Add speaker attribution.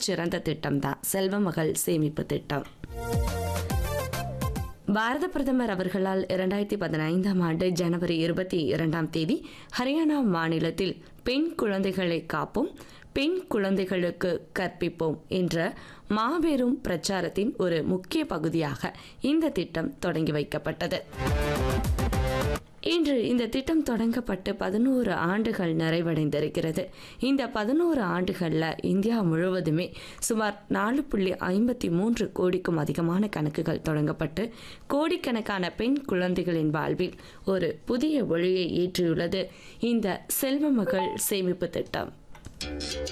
Speaker 1: மிகச்சிறந்த திட்டம் தான் செல்வ மகள் சேமிப்பு திட்டம் பாரத பிரதமர் அவர்களால் இரண்டாயிரத்தி பதினைந்தாம் ஆண்டு ஜனவரி இருபத்தி இரண்டாம் தேதி ஹரியானா மாநிலத்தில் பெண் குழந்தைகளை காப்போம் பெண் குழந்தைகளுக்கு கற்பிப்போம் என்ற மாபெரும் பிரச்சாரத்தின் ஒரு முக்கிய பகுதியாக இந்த திட்டம் தொடங்கி வைக்கப்பட்டது இன்று இந்த திட்டம் தொடங்கப்பட்டு பதினோரு ஆண்டுகள் நிறைவடைந்திருக்கிறது இந்த பதினோரு ஆண்டுகளில் இந்தியா முழுவதுமே சுமார் நாலு புள்ளி ஐம்பத்தி மூன்று கோடிக்கும் அதிகமான கணக்குகள் தொடங்கப்பட்டு கோடிக்கணக்கான பெண் குழந்தைகளின் வாழ்வில் ஒரு புதிய ஒளியை ஏற்றியுள்ளது இந்த செல்வ மகள் சேமிப்பு திட்டம்